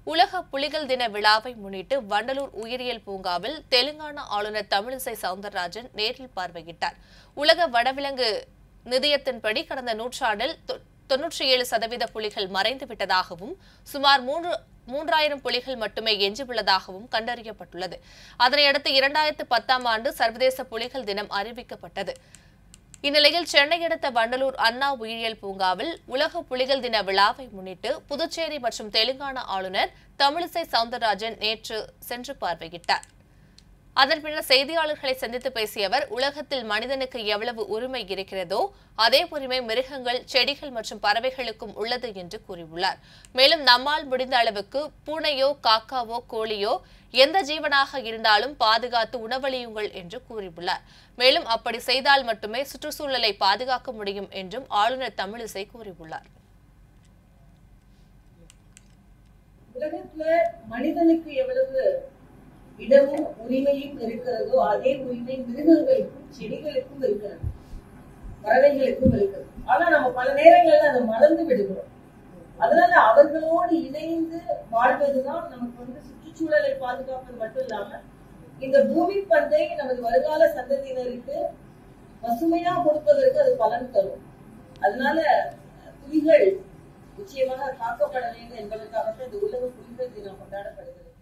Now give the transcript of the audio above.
உலக புலிகள் தின விழாவை முன்னிட்டு வண்டலூர் உயிரியல் பூங்காவில் தெலுங்கானா ஆளுநர் தமிழிசை சவுந்தரராஜன் நேரில் பார்வையிட்டார் உலக வனவிலங்கு நிதியத்தின்படி கடந்த நூற்றாண்டில் தொ- தொன்னூற்றி ஏழு சதவீத புலிகள் மறைந்து விட்டதாகவும் சுமார் மூன்று மூன்றாயிரம் புலிகள் மட்டுமே எஞ்சியுள்ளதாகவும் கண்டறியப்பட்டுள்ளது அதனையடுத்து இரண்டாயிரத்து பத்தாம் ஆண்டு சர்வதேச புலிகள் தினம் அறிவிக்கப்பட்டது இந்நிலையில் சென்னை அடுத்த வண்டலூர் அண்ணா உயிரியல் பூங்காவில் உலக புலிகள் தின விழாவை முன்னிட்டு புதுச்சேரி மற்றும் தெலுங்கானா ஆளுநர் தமிழிசை சவுந்தரராஜன் நேற்று சென்று பார்வையிட்டார் அதன் பின்னர் செய்தியாளர்களை சந்தித்து பேசிய அவர் உலகத்தில் மனிதனுக்கு எவ்வளவு உரிமை இருக்கிறதோ அதே உரிமை மிருகங்கள் செடிகள் மற்றும் பறவைகளுக்கும் உள்ளது என்று கூறியுள்ளார் மேலும் நம்மால் முடிந்த அளவுக்கு பூனையோ காக்காவோ கோழியோ எந்த ஜீவனாக இருந்தாலும் பாதுகாத்து உணவளியுங்கள் என்று கூறியுள்ளார் மேலும் அப்படி செய்தால் மட்டுமே சுற்றுச்சூழலை பாதுகாக்க முடியும் என்றும் ஆளுநர் தமிழிசை கூறியுள்ளார் உலகத்துல மனிதனுக்கு எவ்வளவு இடமும் உரிமையும் இருக்கிறதோ அதே உரிமை மிருகங்களுக்கும் செடிகளுக்கும் இருக்கிறது பறவைகளுக்கும் இருக்கிறது ஆனா நம்ம பல நேரங்கள்ல அதை மறந்து விடுகிறோம் அதனால அவர்களோடு இணைந்து வாழ்வதுதான் நமக்கு வந்து சுற்றுச்சூழலை பாதுகாப்பது மட்டும் இல்லாம இந்த பூமி பந்தை நமது வருங்கால சந்ததியினருக்கு பசுமையா கொடுப்பதற்கு அது பலன் தரும் அதனால புலிகள் நிச்சயமாக காக்கப்பட வேண்டும் என்பதற்காகத்தான் இந்த உலக புலிகள் தினம் கொண்டாடப்படுகிறது